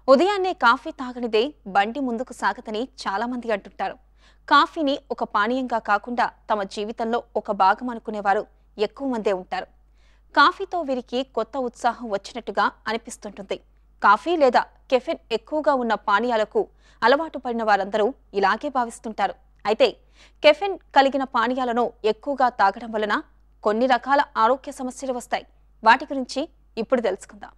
ఉదయాన్నే కాఫీ తాగనిదే బండి ముందుకు సాగదని చాలామంది అంటుంటారు కాఫీని ఒక పానీయంగా కాకుండా తమ జీవితంలో ఒక భాగం అనుకునేవారు ఎక్కువ మందే ఉంటారు కాఫీతో వీరికి కొత్త ఉత్సాహం వచ్చినట్టుగా అనిపిస్తుంటుంది కాఫీ లేదా కెఫెన్ ఎక్కువగా ఉన్న పానీయాలకు అలవాటు పడిన వారందరూ ఇలాగే భావిస్తుంటారు అయితే కెఫెన్ కలిగిన పానీయాలను ఎక్కువగా తాగడం వలన కొన్ని రకాల ఆరోగ్య సమస్యలు వస్తాయి వాటి గురించి ఇప్పుడు తెలుసుకుందాం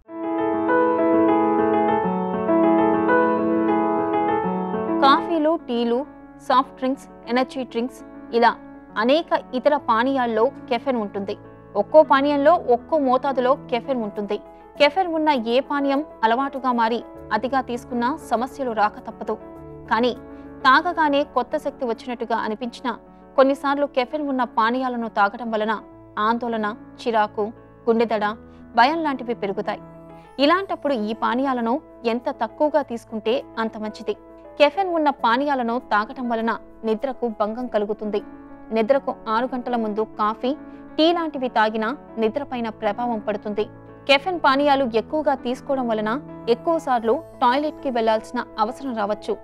కాఫీలు టీలు సాఫ్ట్ డ్రింక్స్ ఎనర్జీ డ్రింక్స్ ఇలా అనేక ఇతర పానీయాల్లో కెఫెన్ ఉంటుంది ఒక్కో పానీయంలో ఒక్కో మోతాదులో కెఫెన్ ఉంటుంది కెఫెన్ ఉన్న ఏ పానీయం అలవాటుగా మారి అతిగా తీసుకున్నా సమస్యలు రాక తప్పదు కానీ తాగగానే కొత్త శక్తి వచ్చినట్టుగా అనిపించినా కొన్నిసార్లు కెఫెన్ ఉన్న పానీయాలను తాగడం వలన ఆందోళన చిరాకు గుండెదడ భయం లాంటివి పెరుగుతాయి ఇలాంటప్పుడు ఈ పానీయాలను ఎంత తక్కువగా తీసుకుంటే అంత మంచిది కెఫెన్ ఉన్న పానీయాలను తాగటం వలన నిద్రకు భంగం కలుగుతుంది నిద్రకు ఆరు గంటల ముందు కాఫీ టీ లాంటివి తాగినా నిద్రపైన ప్రభావం పడుతుంది కెఫెన్ పానీయాలు ఎక్కువగా తీసుకోవడం వలన ఎక్కువ సార్లు టాయిలెట్కి వెళ్లాల్సిన అవసరం రావచ్చు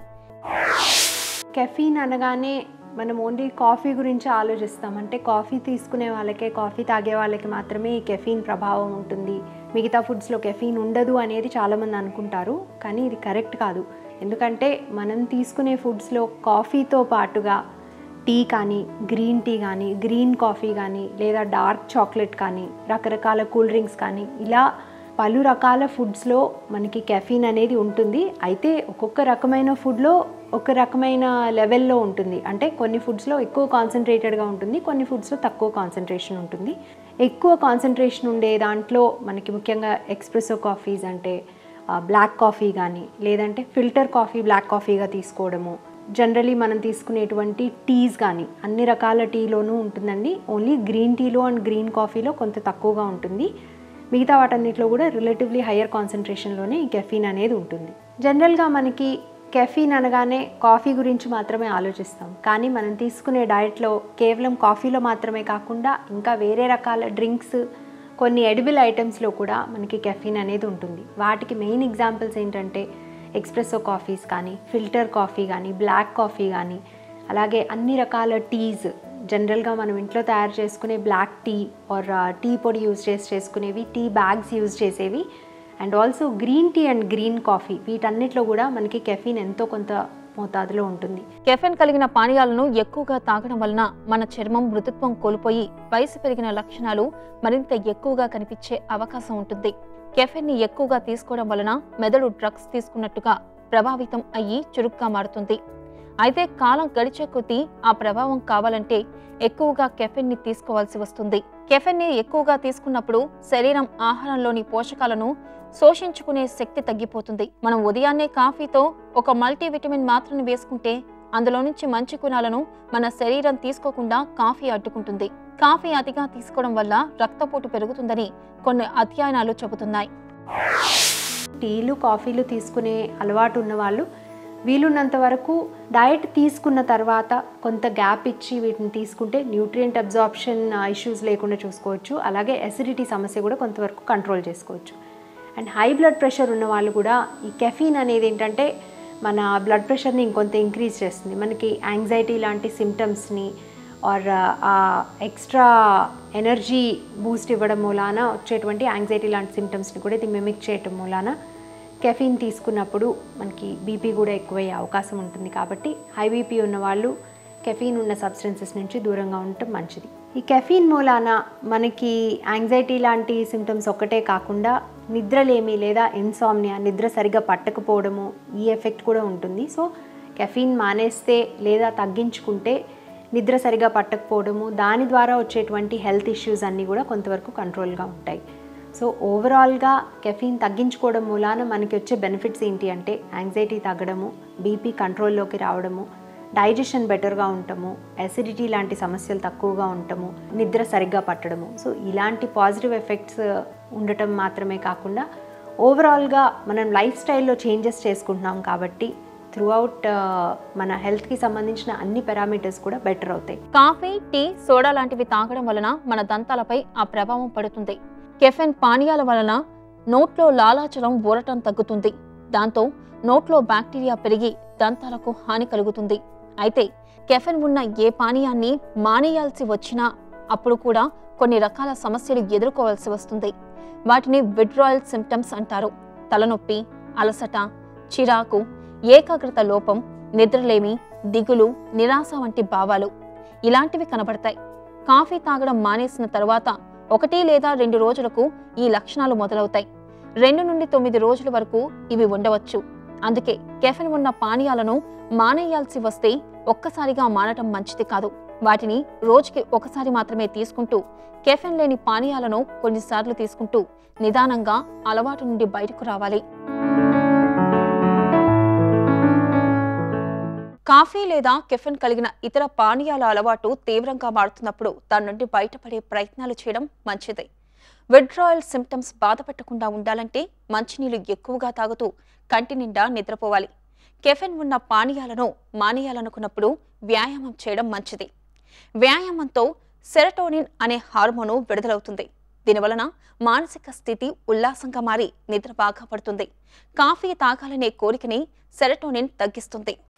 కెఫీన్ అనగానే మనం ఓన్లీ కాఫీ గురించి ఆలోచిస్తాం అంటే కాఫీ తీసుకునే వాళ్ళకే కాఫీ తాగే వాళ్ళకి మాత్రమే ఈ కెఫీన్ ప్రభావం ఉంటుంది మిగతా ఫుడ్స్లో కెఫీన్ ఉండదు అనేది చాలామంది అనుకుంటారు కానీ ఇది కరెక్ట్ కాదు ఎందుకంటే మనం తీసుకునే ఫుడ్స్లో కాఫీతో పాటుగా టీ కానీ గ్రీన్ టీ కానీ గ్రీన్ కాఫీ కానీ లేదా డార్క్ చాక్లెట్ కానీ రకరకాల కూల్ డ్రింక్స్ కానీ ఇలా పలు రకాల ఫుడ్స్లో మనకి కెఫీన్ అనేది ఉంటుంది అయితే ఒక్కొక్క రకమైన ఫుడ్లో ఒక రకమైన లెవెల్లో ఉంటుంది అంటే కొన్ని ఫుడ్స్లో ఎక్కువ కాన్సన్ట్రేటెడ్గా ఉంటుంది కొన్ని ఫుడ్స్లో తక్కువ కాన్సన్ట్రేషన్ ఉంటుంది ఎక్కువ కాన్సన్ట్రేషన్ ఉండే దాంట్లో మనకి ముఖ్యంగా ఎక్స్ప్రెసో కాఫీస్ అంటే బ్లాక్ కాఫీ కానీ లేదంటే ఫిల్టర్ కాఫీ బ్లాక్ కాఫీగా తీసుకోవడము జనరలీ మనం తీసుకునేటువంటి టీస్ కానీ అన్ని రకాల టీలోనూ ఉంటుందండి ఓన్లీ గ్రీన్ టీలో అండ్ గ్రీన్ కాఫీలో కొంత తక్కువగా ఉంటుంది మిగతా వాటన్నిటిలో కూడా రిలేటివ్లీ హయ్యర్ కాన్సన్ట్రేషన్లోనే ఈ కెఫీన్ అనేది ఉంటుంది జనరల్గా మనకి కెఫీన్ అనగానే కాఫీ గురించి మాత్రమే ఆలోచిస్తాం కానీ మనం తీసుకునే డయట్లో కేవలం కాఫీలో మాత్రమే కాకుండా ఇంకా వేరే రకాల డ్రింక్స్ కొన్ని ఎడిబుల్ ఐటమ్స్లో కూడా మనకి కెఫీన్ అనేది ఉంటుంది వాటికి మెయిన్ ఎగ్జాంపుల్స్ ఏంటంటే ఎక్స్ప్రెసో కాఫీస్ కానీ ఫిల్టర్ కాఫీ కానీ బ్లాక్ కాఫీ కానీ అలాగే అన్ని రకాల టీస్ జనరల్గా మనం ఇంట్లో తయారు చేసుకునే బ్లాక్ టీ ఆర్ టీ పొడి యూజ్ చేసి చేసుకునేవి టీ బ్యాగ్స్ యూజ్ చేసేవి and also green tea and green coffee వీటన్నిటిలో కూడా మనకి కెఫీన్ ఎంతో కొంత మోతాదులో ఉంటుంది కెఫెన్ కలిగిన పానీయాలను ఎక్కువగా తాగడం వలన మన చర్మం మృదుత్వం కోల్పోయి వయసు పెరిగిన లక్షణాలు మరింత ఎక్కువగా కనిపించే అవకాశం ఉంటుంది కెఫెన్ ని ఎక్కువగా తీసుకోవడం వలన మెదడు డ్రగ్స్ తీసుకున్నట్టుగా ప్రభావితం అయ్యి చురుగ్గా మారుతుంది అయితే కాలం గడిచే కొద్దీ ఆ ప్రభావం కావాలంటే ఎక్కువగా కెఫెన్ ని తీసుకోవాల్సి వస్తుంది కెఫెన్ ని ఎక్కువగా తీసుకున్నప్పుడు శరీరం ఆహారంలోని పోషకాలను శోషించుకునే శక్తి తగ్గిపోతుంది మనం ఉదయాన్నే కాఫీతో ఒక మల్టీవిటమిన్ మాత్రను వేసుకుంటే అందులో నుంచి మంచి గుణాలను మన శరీరం తీసుకోకుండా కాఫీ అడ్డుకుంటుంది కాఫీ అతిగా తీసుకోవడం వల్ల రక్తపోటు పెరుగుతుందని కొన్ని అధ్యయనాలు చెబుతున్నాయి టీలు కాఫీలు తీసుకునే అలవాటు ఉన్న వాళ్ళు వీలున్నంత వరకు డయట్ తీసుకున్న తర్వాత కొంత గ్యాప్ ఇచ్చి వీటిని తీసుకుంటే న్యూట్రియంట్ అబ్జార్ప్షన్ ఇష్యూస్ లేకుండా చూసుకోవచ్చు అలాగే ఎసిడిటీ సమస్య కూడా కొంతవరకు కంట్రోల్ చేసుకోవచ్చు అండ్ హై బ్లడ్ ప్రెషర్ ఉన్న వాళ్ళు కూడా ఈ కెఫీన్ అనేది ఏంటంటే మన బ్లడ్ ప్రెషర్ని ఇంకొంత ఇంక్రీజ్ చేస్తుంది మనకి యాంగ్జైటీ లాంటి సిమ్టమ్స్ని ఆర్ ఆ ఎక్స్ట్రా ఎనర్జీ బూస్ట్ ఇవ్వడం మూలాన వచ్చేటువంటి యాంగ్జైటీ లాంటి సిమ్టమ్స్ని కూడా ఇది మిమిక్ చేయటం మూలాన కెఫీన్ తీసుకున్నప్పుడు మనకి బీపీ కూడా ఎక్కువయ్యే అవకాశం ఉంటుంది కాబట్టి హై బీపీ ఉన్న వాళ్ళు కెఫీన్ ఉన్న సబ్స్టెన్సెస్ నుంచి దూరంగా ఉండటం మంచిది ఈ కెఫీన్ మూలాన మనకి యాంగ్జైటీ లాంటి సిమ్టమ్స్ ఒక్కటే కాకుండా నిద్రలేమి లేదా ఇన్సామ్నియా నిద్ర సరిగా పట్టకపోవడము ఈ ఎఫెక్ట్ కూడా ఉంటుంది సో కెఫీన్ మానేస్తే లేదా తగ్గించుకుంటే నిద్ర సరిగా పట్టకపోవడము దాని ద్వారా వచ్చేటువంటి హెల్త్ ఇష్యూస్ అన్నీ కూడా కొంతవరకు కంట్రోల్గా ఉంటాయి సో ఓవరాల్గా కెఫీన్ తగ్గించుకోవడం మూలాన మనకి వచ్చే బెనిఫిట్స్ ఏంటి అంటే యాంగ్జైటీ తగ్గడము బీపీ కంట్రోల్లోకి రావడము డైజెషన్ బెటర్గా ఉండటము అసిడిటీ లాంటి సమస్యలు తక్కువగా ఉండటము నిద్ర సరిగ్గా పట్టడము సో ఇలాంటి పాజిటివ్ ఎఫెక్ట్స్ ఉండటం మాత్రమే కాకుండా ఓవరాల్గా మనం లైఫ్ స్టైల్లో చేంజెస్ చేసుకుంటున్నాం కాబట్టి త్రూ అవుట్ మన హెల్త్కి సంబంధించిన అన్ని పారామీటర్స్ కూడా బెటర్ అవుతాయి కాఫీ టీ సోడా లాంటివి తాగడం వలన మన దంతాలపై ఆ ప్రభావం పడుతుంది కెఫెన్ పానీయాల వలన నోట్లో లాలాచలం ఊరటం తగ్గుతుంది దాంతో నోట్లో బ్యాక్టీరియా పెరిగి దంతాలకు హాని కలుగుతుంది అయితే కెఫెన్ ఉన్న ఏ పానీయాన్ని మానేయాల్సి వచ్చినా అప్పుడు కూడా కొన్ని రకాల సమస్యలు ఎదుర్కోవాల్సి వస్తుంది వాటిని విడ్రాయల్ సిమ్టమ్స్ అంటారు తలనొప్పి అలసట చిరాకు ఏకాగ్రత లోపం నిద్రలేమి దిగులు నిరాశ వంటి భావాలు ఇలాంటివి కనబడతాయి కాఫీ తాగడం మానేసిన తర్వాత ఒకటి లేదా రెండు రోజులకు ఈ లక్షణాలు మొదలవుతాయి రెండు నుండి తొమ్మిది రోజుల వరకు ఇవి ఉండవచ్చు అందుకే కెఫెన్ ఉన్న పానీయాలను మానేయాల్సి వస్తే ఒక్కసారిగా మానటం మంచిది కాదు వాటిని రోజుకి ఒకసారి మాత్రమే తీసుకుంటూ కెఫెన్ లేని పానీయాలను కొన్నిసార్లు తీసుకుంటూ నిదానంగా అలవాటు నుండి బయటకు రావాలి కాఫీ లేదా కెఫెన్ కలిగిన ఇతర పానీయాల అలవాటు తీవ్రంగా మారుతున్నప్పుడు దాని నుండి బయటపడే ప్రయత్నాలు చేయడం మంచిదే విడ్రాయల్ సిమ్టమ్స్ బాధపెట్టకుండా ఉండాలంటే మంచినీళ్లు ఎక్కువగా తాగుతూ కంటి నిండా నిద్రపోవాలి కెఫెన్ ఉన్న పానీయాలను మానేయాలనుకున్నప్పుడు వ్యాయామం చేయడం మంచిది వ్యాయామంతో సెరటోనిన్ అనే హార్మోను విడుదలవుతుంది దీనివలన మానసిక స్థితి ఉల్లాసంగా మారి నిద్ర బాగా పడుతుంది కాఫీ తాగాలనే కోరికని సెరటోనిన్ తగ్గిస్తుంది